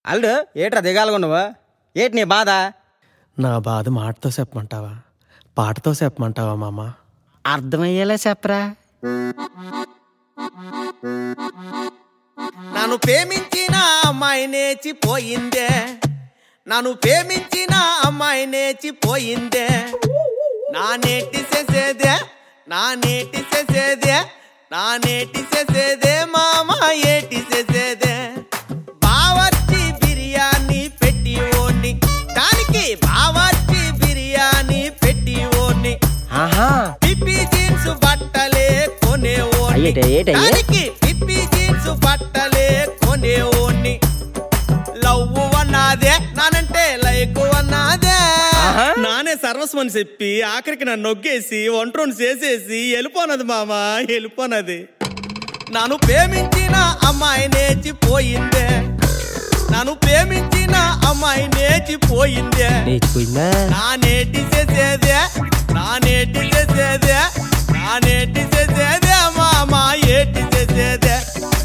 అల్లుడు ఏట్రా దిగాలుగా నువ్వు ఏటి నీ బాధ నా బాధ మాటతో చెప్పమంటావా పాటతో చెప్పమంటావా మామ అర్థమయ్యేలా చెప్పరా నన్ను ప్రేమించిన అమ్మాయి నేర్చిపోయిందే నన్ను ప్రేమించిన అమ్మాయి నేర్చిపోయిందే నా నేటి చేసేదే నా నేటి చేసేదే నా నేటి చేసేదే మామ ఏటి చేసేదే బావర్చి బిర్యానీ పెట్టి ఓని దానికి బావర్చి బిర్యానీ పెట్టి ఓని ఆహా పిప్పి జీన్స్ బట్టలే కొనేవోని అయ్యేటే, ఏటయ్యే? దానికి పిప్పి జీన్స్ బట్టలే కొనేవోని లవ్ అన్నాదే నానంటే లైక్ అన్నాదే ఆహా. నానే సర్వస్వని చెప్పి ఆఖరికి నన్ను నొగ్గేసి ఒంట్రోని చేసేసి వెళ్ళిపోనది మామ వెళ్ళిపోనది నన్ను ప్రేమించిన అమ్మాయి నేర్చిపోయిందే నన్ను ప్రేమించిన అమ్మాయి నేర్చిపోయిందే నేర్చిపోయిందా నా నేటి చేసేదే నా నేటి చేసేదే నా నేటి చేసేదే మామా ఏటి చేసేదే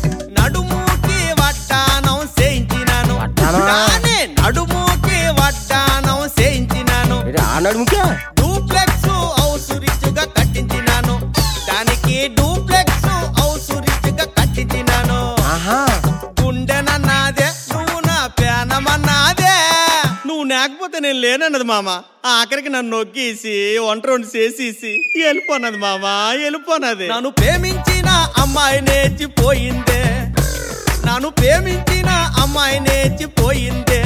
నడుముకి వడ్డానం చేయించినాను వడ్డానమా? నానే నడుముకి వడ్డానం చేయించినాను ఏంటి, ఆ నడుముకే డూప్లెక్స్ హౌస్ రిచ్గా కట్టించినాను దానికి డూప్లెక్స్ హౌస్ రిచ్గా కట్టించినాను ఆహా గుండెనన్నాదే నువ్వు నా పేనమన్నాదే నువ్వు లేకపోతే నేను లేనన్నది మామ ఆఖరికి నన్ను నొక్కేసి వంట రెండు చేసేసి వెళ్ళిపోనది మామ వెళ్ళిపోనది నన్ను ప్రేమించిన అమ్మాయి నేర్చిపోయిందే నన్ను ప్రేమించిన అమ్మాయి నేర్చిపోయిందే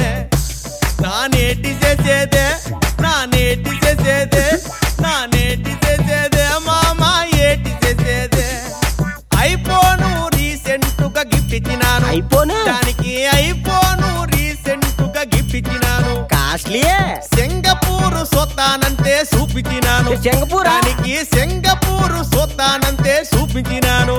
నా నేటి చేసేదే నా నేటి చేసేదే నా నేటి చేసేదే మామ ఏటి చేసేదే ఐఫోను రీసెంట్ గా గిఫ్ట్ ఇచ్చినాను ఐఫోనా? దానికి ఐఫోను రీసెంట్ గా గిఫ్ట్ ఇచ్చినాను కాస్ట్లీయే సింగపూర్ సొత్తానంతే చూపించినాను ఏ సింగపూరా? దానికి సింగపూర్ సొత్తానంతే చూపించినాను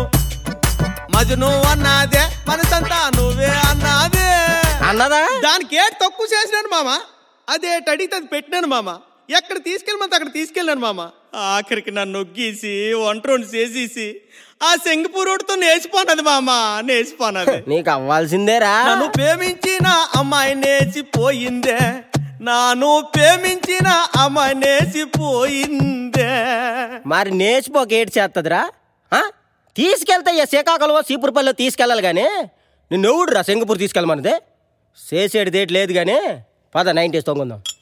మజను అన్నాదే మనసంతా నువ్వే అన్నాదే అన్నదా దానికి ఏడు తక్కువ చేసినాను మామ అదే అడిగితే అది పెట్టినాను మామ ఎక్కడ తీసుకెళ్ళమంటే అక్కడ తీసుకెళ్ళాను మామ ఆఖరికి నన్ను నొగ్గేసి వంట రెండు చేసేసి ఆ సింగపూరుడితో నేర్చిపోనది మామ నేర్చిపోనది నీకు అవ్వాల్సిందేరా నన్ను ప్రేమించిన అమ్మాయి నేర్చిపోయిందే నాను ప్రేమించిన అమ్మాయి నేర్చిపోయిందే మరి నేర్చిపోక ఏటి చేస్తుందిరా ఆ? తీసుకెళ్తే ఏ శ్రీకాకుళం సీపురపల్లిలో తీసుకెళ్ళాలి కానీ నిన్ను ఎవడురా సింగపూర్ తీసుకెళ్ళమన్నదే చేసేది ఏటి లేదు కానీ పద నైన్టీస్ తొంగుందాం